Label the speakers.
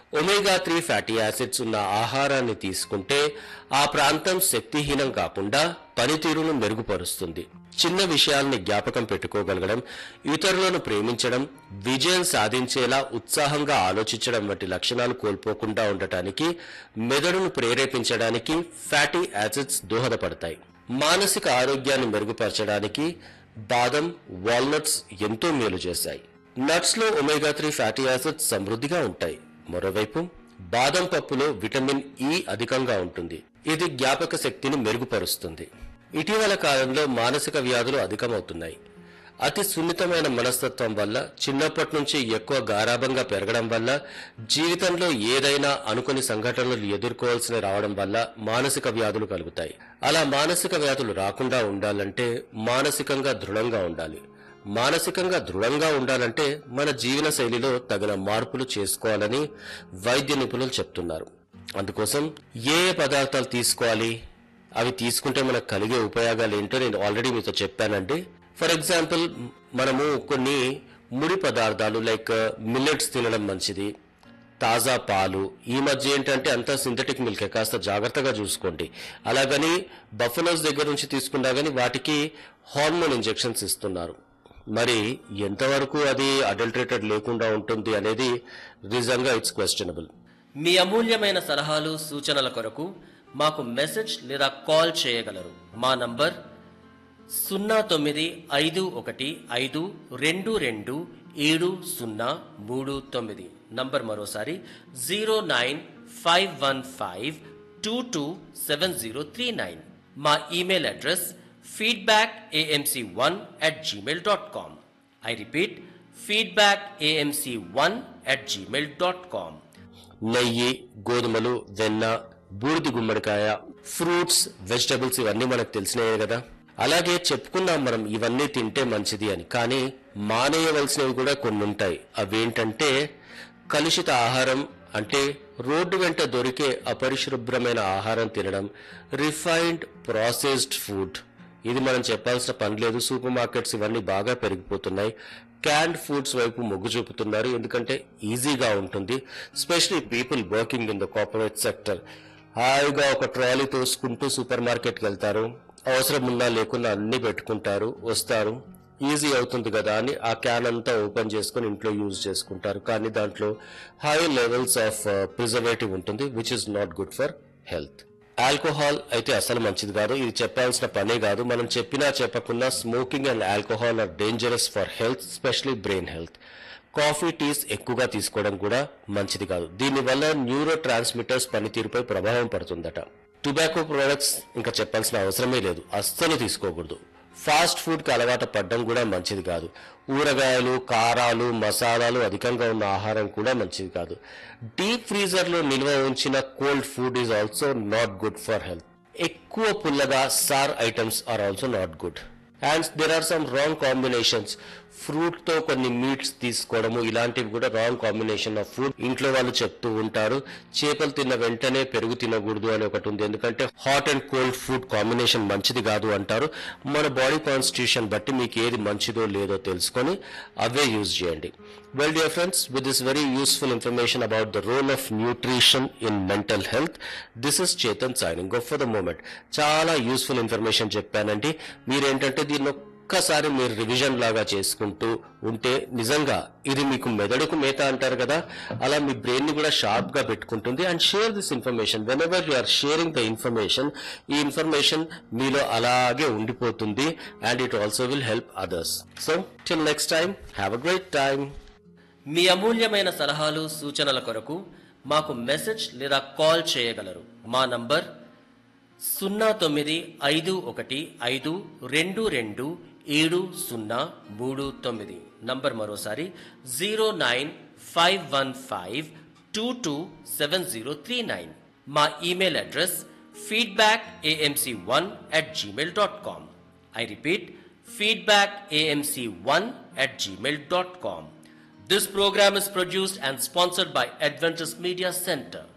Speaker 1: Omega three fatty acids ఉన్న ఆహారాన్ని తీసుకుంటే ఆ ప్రాంతం శక్తిహీనం కాకుండా పనితీరును మెరుగుపరుస్తుంది చిన్న విషయాల్ని జ్ఞాపకం పెట్టుకోగలగడం ఇతరులను ప్రేమించడం విజయం సాధించేలా ఉత్సాహంగా ఆలోచించడం వంటి లక్షణాలు కోల్పోకుండా ఉండటానికి మెదడును ప్రేరేపించడానికి ఫ్యాటీ యాసిడ్స్ దోహదపడతాయి మానసిక ఆరోగ్యాన్ని మెరుగుపరచడానికి బాదం వాల్నట్స్ ఎంతో మేలు చేశాయి నట్స్ లో ఒమేగా త్రీ ఫ్యాటీ యాసిడ్స్ సమృద్ధిగా ఉంటాయి మరోవైపు బాదం పప్పులో విటమిన్ ఇ అధికంగా ఉంటుంది ఇది జ్ఞాపక శక్తిని మెరుగుపరుస్తుంది ఇటీవల కాలంలో మానసిక వ్యాధులు అధికమవుతున్నాయి అతి సున్నితమైన మనస్తత్వం వల్ల చిన్నప్పటి నుంచి ఎక్కువ గారాభంగా పెరగడం వల్ల జీవితంలో ఏదైనా అనుకుని సంఘటనలు ఎదుర్కోవాల్సిన రావడం వల్ల మానసిక వ్యాధులు కలుగుతాయి అలా మానసిక వ్యాధులు రాకుండా ఉండాలంటే మానసికంగా దృఢంగా ఉండాలి మానసికంగా దృఢంగా ఉండాలంటే మన జీవన శైలిలో తగిన మార్పులు చేసుకోవాలని వైద్య నిపుణులు చెప్తున్నారు అందుకోసం ఏ ఏ పదార్థాలు తీసుకోవాలి అవి తీసుకుంటే మనకు కలిగే ఉపయోగాలు ఏంటో నేను ఆల్రెడీ మీతో చెప్పానండి ఫర్ ఎగ్జాంపుల్ మనము కొన్ని ముడి పదార్థాలు లైక్ మిల్లెట్స్ తినడం మంచిది తాజా పాలు ఈ మధ్య ఏంటంటే అంతా సింథటిక్ మిల్క్ కాస్త జాగ్రత్తగా చూసుకోండి అలాగని బఫెలోస్ దగ్గర నుంచి తీసుకున్నా కానీ వాటికి హార్మోన్ ఇంజెక్షన్స్ ఇస్తున్నారు మరి ఎంతవరకు అది అడల్టరేటెడ్ లేకుండా ఉంటుంది అనేది నిజంగా ఇట్స్ క్వశ్చనబుల్
Speaker 2: మీ అమూల్యమైన సలహాలు సూచనల కొరకు మాకు మెసేజ్ లేదా కాల్ చేయగలరు మా నంబర్ సున్నా తొమ్మిది ఐదు ఒకటి ఐదు రెండు రెండు ఏడు సున్నా మూడు తొమ్మిది నంబర్ మరోసారి zero nine five one five two two seven zero three nine మా email address feedback AMC one at Gmail dot com I repeat feedback AMC one at Gmail dot com
Speaker 1: నెయ్యి గోధుమలు వెన్న బూడిది గుమ్మడికాయ ఫ్రూట్స్ వెజిటబుల్స్ ఇవన్నీ మనకు తెలిసినవే కదా అలాగే చెప్పుకున్నాం మనం ఇవన్నీ తింటే మంచిది అని కానీ మానేయవలసినవి కూడా కొన్ని ఉంటాయి అవేంటంటే కలుషిత ఆహారం అంటే రోడ్డు వెంట దొరికే అపరిశుభ్రమైన ఆహారం తినడం రిఫైన్డ్ ప్రాసెస్డ్ ఫుడ్ ఇది మనం చెప్పాల్సిన పని లేదు సూపర్ మార్కెట్స్ ఇవన్నీ బాగా పెరిగిపోతున్నాయి క్యాండ్ ఫుడ్స్ వైపు మొగ్గు చూపుతున్నారు ఎందుకంటే ఈజీగా ఉంటుంది specially people working in the corporate sector హాయిగా ఒక ట్రాలీ తోసుకుంటూ సూపర్ మార్కెట్కి వెళ్తారు అవసరం ఉన్నా లేకున్నా అన్ని పెట్టుకుంటారు వస్తారు ఈజీ అవుతుంది కదా అని ఆ క్యాన్ అంతా ఓపెన్ చేసుకుని ఇంట్లో యూజ్ చేసుకుంటారు కానీ దాంట్లో హై లెవెల్స్ ఆఫ్ ప్రిజర్వేటివ్ ఉంటుంది which is not good for health alcohol అయితే అసలు మంచిది కాదు ఇది చెప్పాల్సిన పనే కాదు మనం చెప్పినా చెప్పకున్నా smoking and alcohol are dangerous for health specially brain health coffee teas ఎక్కువగా తీసుకోవడం కూడా మంచిది కాదు దీనివల్ల న్యూరో ట్రాన్స్మిటర్స్ పనితీరుపై ప్రభావం పడుతుందట టొబాకో ప్రొడక్ట్స్ ఇంకా చెప్పాల్సిన అవసరమే లేదు అస్సలు తీసుకోకూడదు ఫాస్ట్ ఫుడ్ కి అలవాటు పడడం కూడా మంచిది కాదు ఊరగాయలు కారాలు మసాలాలు అధికంగా ఉన్న ఆహారం కూడా మంచిది కాదు డీప్ ఫ్రీజర్ లో నిల్వ ఉంచిన cold food is also not good for health ఎక్కువ పుల్లగా sour items are also not good and there are some wrong combinations fruit తో కొన్ని మీట్స్ తీసుకోవడము ఇలాంటివి కూడా రాంగ్ కాంబినేషన్ ఆఫ్ ఫుడ్ ఇంట్లో వాళ్ళు చెప్తూ ఉంటారు చేపలు తిన్న వెంటనే పెరుగు తినకూడదు అని ఒకటి ఉంది ఎందుకంటే hot and cold food combination మంచిది కాదు అంటారు మన బాడీ కాన్స్టిట్యూషన్ బట్టి మీకు ఏది మంచిదో లేదో తెలుసుకొని అవే యూజ్ చేయండి well dear friends with this very useful information about the role of nutrition in mental health this is Chetan signing go for the moment చాలా యూస్ఫుల్ ఇన్ఫర్మేషన్ చెప్పానండి మీరేంటంటే దీన్ని ఒక్కసారి మీరు రివిజన్ లాగా చేసుకుంటూ ఉంటే నిజంగా ఇది మీకు మెదడుకు మేత అంటారు కదా అలా మీ బ్రెయిన్ ని కూడా షార్ప్ గా పెట్టుకుంటుంది and share this information whenever you are sharing the information ఈ ఇన్ఫర్మేషన్ మీలో అలాగే ఉండిపోతుంది and it also will help others so till next time have a great time
Speaker 2: మీ అమూల్యమైన సలహాలు సూచనల కొరకు మాకు మెసేజ్ లేదా కాల్ చేయగలరు మా నంబర్ సున్నా తొమ్మిది ఐదు ఒకటి ఐదు రెండు రెండు ఏడు సున్నా మూడు తొమ్మిది నంబర్ మరోసారి zero nine five one five two two seven zero three nine మా email address feedback AMC one at Gmail dot com I repeat feedback AMC one at gmail.com. This program is produced and sponsored by Adventist Media Center.